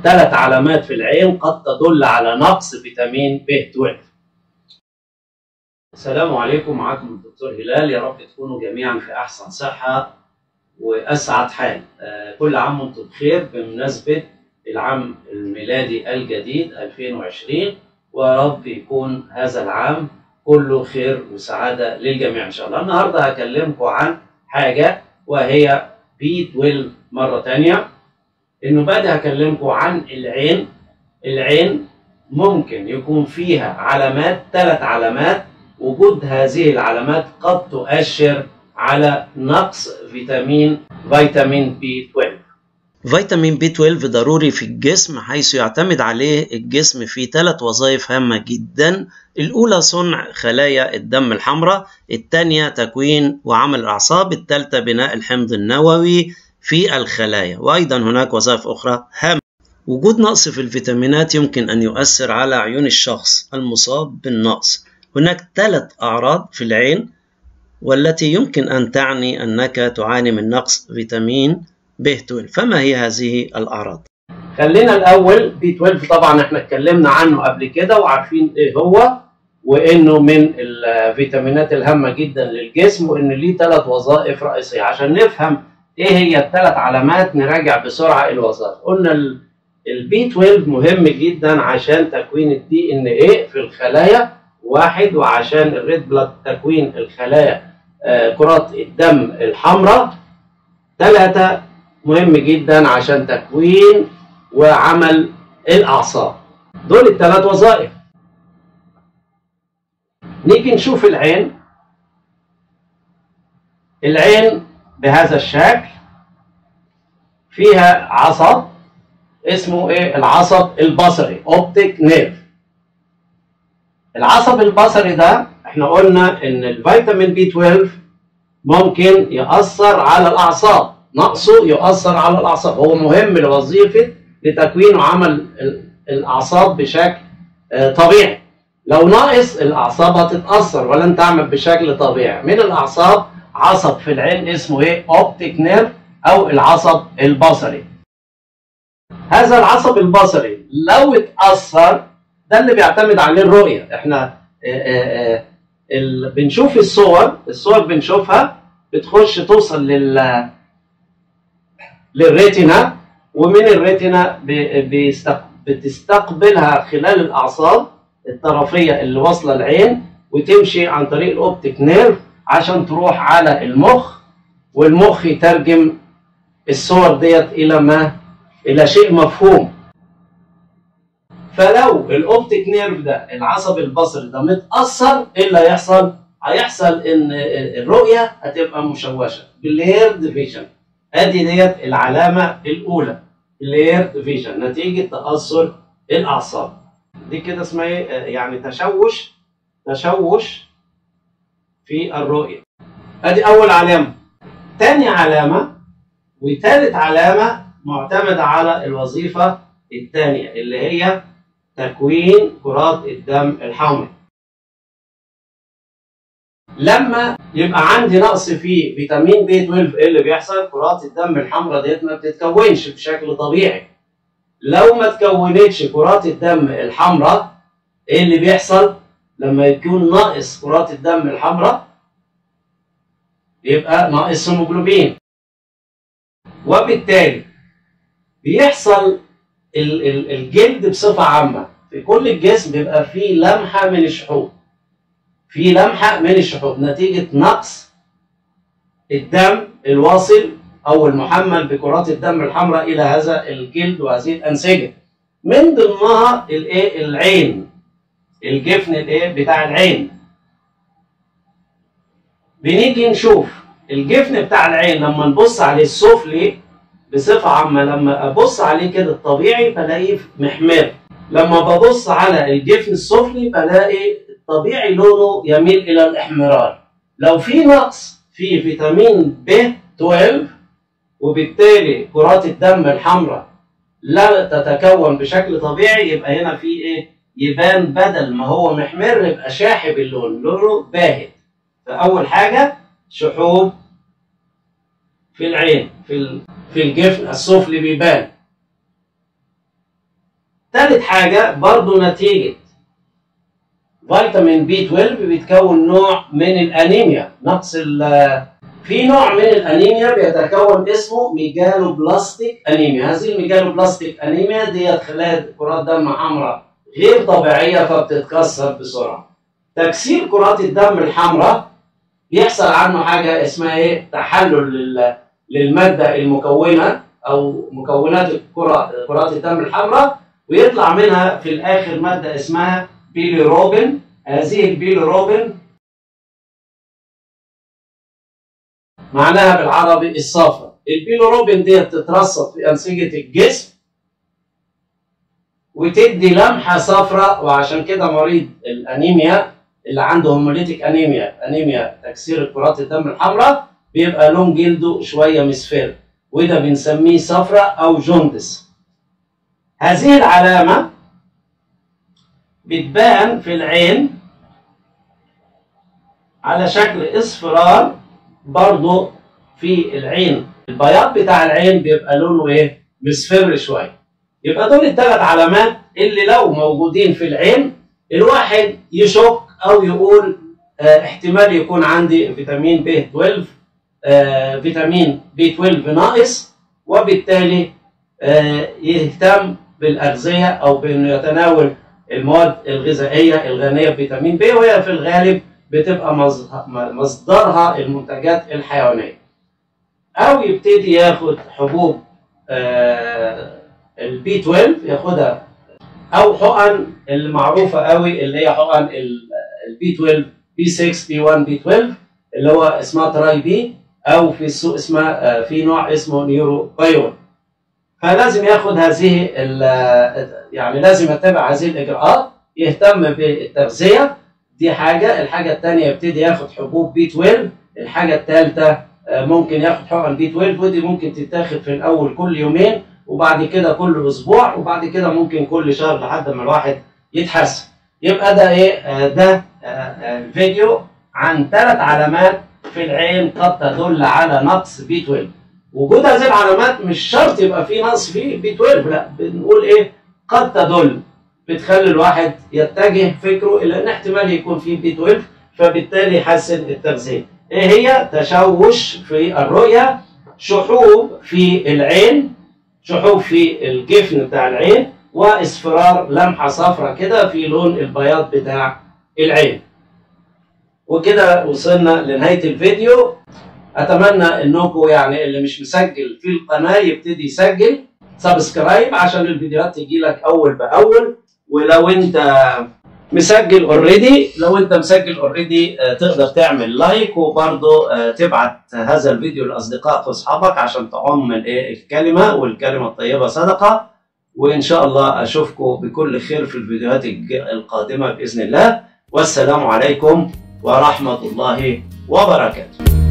ثلاث علامات في العين قد تدل على نقص فيتامين ب 12 السلام عليكم معكم الدكتور هلال يا رب تكونوا جميعا في احسن صحه واسعد حال آه، كل عام وانتم بخير بمناسبه العام الميلادي الجديد 2020 ويا رب يكون هذا العام كله خير وسعاده للجميع ان شاء الله النهارده هكلمكم عن حاجه وهي بي 12 مره ثانيه انه بعد هكلمكم عن العين العين ممكن يكون فيها علامات ثلاث علامات وجود هذه العلامات قد تؤشر على نقص فيتامين فيتامين بي 12 فيتامين بي 12 ضروري في الجسم حيث يعتمد عليه الجسم في ثلاث وظائف هامة جدا الأولى صنع خلايا الدم الحمراء الثانية تكوين وعمل الأعصاب الثالثة بناء الحمض النووي في الخلايا وأيضا هناك وظائف أخرى هامة وجود نقص في الفيتامينات يمكن أن يؤثر على عيون الشخص المصاب بالنقص هناك ثلاث أعراض في العين والتي يمكن أن تعني أنك تعاني من نقص فيتامين ب 12 فما هي هذه الأعراض؟ خلينا الأول بي 12 طبعا احنا اتكلمنا عنه قبل كده وعارفين ايه هو وانه من الفيتامينات الهامة جدا للجسم وان ليه ثلاث وظائف رئيسية عشان نفهم ايه هي الثلاث علامات نراجع بسرعة الوظائف قلنا البي 12 مهم جدا عشان تكوين الدي ان ايه في الخلايا واحد وعشان الريد بلاد تكوين الخلايا آه، كرات الدم الحمراء ثلاثة مهم جدا عشان تكوين وعمل الأعصاب دول الثلاث وظائف نيجي نشوف العين العين بهذا الشكل فيها عصب اسمه ايه العصب البصري اوبتيك نيرف العصب البصري ده احنا قلنا ان الفيتامين بي 12 ممكن يأثر على الأعصاب نقصه يؤثر على الأعصاب هو مهم لوظيفة لتكوين وعمل الأعصاب بشكل طبيعي لو ناقص الأعصاب هتتأثر ولن تعمل بشكل طبيعي من الأعصاب عصب في العين اسمه ايه اوبتيك نيرف او العصب البصري هذا العصب البصري لو اتأثر ده اللي بيعتمد عليه الرؤية احنا اه اه اه بنشوف الصور الصور بنشوفها بتخش توصل لل للريتنا ومن الريتنا بتستقبلها خلال الاعصاب الطرفيه اللي واصله العين وتمشي عن طريق الاوبتيك نيرف عشان تروح على المخ والمخ يترجم الصور ديت الى ما الى شيء مفهوم فلو الاوبتيك نيرف ده العصب البصري ده متاثر ايه اللي هيحصل؟ هيحصل ان الرؤيه هتبقى مشوشه بالهيرد فيجن ادي ديت العلامه الاولى الهيرد فيجن نتيجه تاثر الاعصاب دي كده اسمها ايه؟ يعني تشوش تشوش في الرؤيه ادي اول علامه تاني علامه وتالت علامه معتمده على الوظيفه الثانيه اللي هي تكوين كرات الدم الحمراء لما يبقى عندي نقص في فيتامين بي 12 ايه اللي بيحصل كرات الدم الحمراء ديت ما بتتكونش بشكل طبيعي لو ما تكونتش كرات الدم الحمراء ايه اللي بيحصل لما يكون ناقص كرات الدم الحمراء يبقى ناقص هيموجلوبين وبالتالي بيحصل الجلد بصفة عامة في كل الجسم بيبقى فيه لمحة من الشحوب في لمحة من الشحوب نتيجة نقص الدم الواصل أو المحمل بكرات الدم الحمراء إلى هذا الجلد وهذه الأنسجة من ضمنها الإيه العين الجفن الإيه بتاع العين بنيجي نشوف الجفن بتاع العين لما نبص عليه السفلي بصفة عامة لما أبص عليه كده الطبيعي بلاقيه محمر لما ببص على الجفن السفلي بلاقي الطبيعي لونه يميل إلى الإحمرار لو في نقص في فيتامين ب 12 وبالتالي كرات الدم الحمراء لا تتكون بشكل طبيعي يبقى هنا في ايه يبان بدل ما هو محمر يبقى شاحب اللون لونه باهت فاول حاجه شحوب في العين في في الجفن السفلي بيبان تالت حاجة برضو نتيجة فيتامين بي 12 بيتكون نوع من الانيميا نقص في نوع من الانيميا بيتكون اسمه ميجالو بلاستيك انيميا هذه الميجالو بلاستيك انيميا دي خلايا كرات دم حمراء غير طبيعيه فبتتكسر بسرعه تكسير كرات الدم الحمراء بيحصل عنه حاجه اسمها ايه تحلل للماده المكونه او مكونات كرات الدم الحمراء ويطلع منها في الاخر ماده اسمها بيليروبين هذه البيليروبين معناها بالعربي الصفرة البيليروبين دي تترسب في أنسجة الجسم وتدي لمحة صفراء وعشان كده مريض الأنيميا اللي عنده هوموليتيك أنيميا أنيميا تكسير كرات الدم الحمراء بيبقى لون جلده شوية مصفر وده بنسميه صفراء أو جوندس هذه العلامة بتبان في العين على شكل اصفرار برضه في العين البياض بتاع العين بيبقى لونه ايه مصفر شويه يبقى دول الثلاث علامات اللي لو موجودين في العين الواحد يشك او يقول اه احتمال يكون عندي فيتامين ب 12 اه فيتامين ب 12 ناقص وبالتالي اه يهتم بالاغذيه او بانه يتناول المواد الغذائيه الغنيه بفيتامين ب وهي في الغالب بتبقى مصدرها المنتجات الحيوانيه او يبتدي ياخد حبوب البي 12 ياخدها او حقن المعروفه قوي اللي هي حقن البي 12 بي 6 بي 1 بي 12 اللي هو اسمها تراي بي او في السوق اسمها في نوع اسمه نيورو بايون فلازم ياخد هذه يعني لازم يتبع هذه الاجراءات يهتم بالتغذيه دي حاجه الحاجه الثانيه يبتدي ياخد حبوب بي 12 الحاجه الثالثه ممكن ياخد حقن بي 12 ودي ممكن تتاخد في الاول كل يومين وبعد كده كل اسبوع وبعد كده ممكن كل شهر لحد ما الواحد يتحسن يبقى ده ايه ده فيديو عن ثلاث علامات في العين قد تدل على نقص بي 12 وجود هذه العلامات مش شرط يبقى في نقص في بي 12 لا بنقول ايه قد تدل بتخلي الواحد يتجه فكره الى ان احتمال يكون في بي 12 فبالتالي يحسن التغذيه. ايه هي؟ تشوش في الرؤيه، شحوب في العين، شحوب في الجفن بتاع العين، واصفرار لمحه صفراء كده في لون البياض بتاع العين. وكده وصلنا لنهايه الفيديو اتمنى انكم يعني اللي مش مسجل في القناه يبتدي يسجل سبسكرايب عشان الفيديوهات تجي لك اول باول ولو انت مسجل اوريدي لو انت مسجل اوريدي تقدر تعمل لايك وبرضه تبعت هذا الفيديو لاصدقائك واصحابك عشان تعم الايه الكلمه والكلمه الطيبه صدقه وان شاء الله اشوفكم بكل خير في الفيديوهات القادمه باذن الله والسلام عليكم ورحمه الله وبركاته